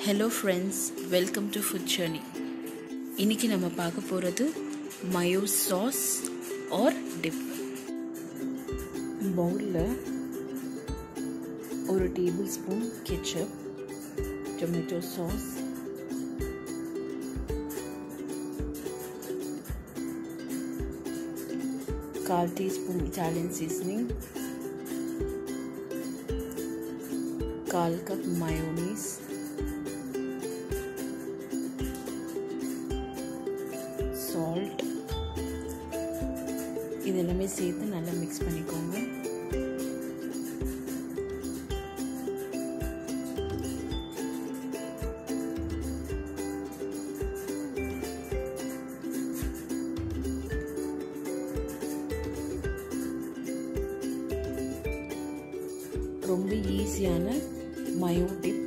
hello friends welcome to food journey இன்னைக்கு நம்ம பார்க்க போகிறது மயோ சாஸ் ஆர் டிப் பவுலில் ஒரு tablespoon ketchup tomato sauce கால் டீஸ்பூன் இட்டாலியன் சீசனிங் கால் கப் மயோனீஸ் சால்ட் இது எல்லாமே சேர்த்து நல்லா மிக்ஸ் பண்ணிக்கோங்க ரொம்ப ஈஸியான மயோ டிப்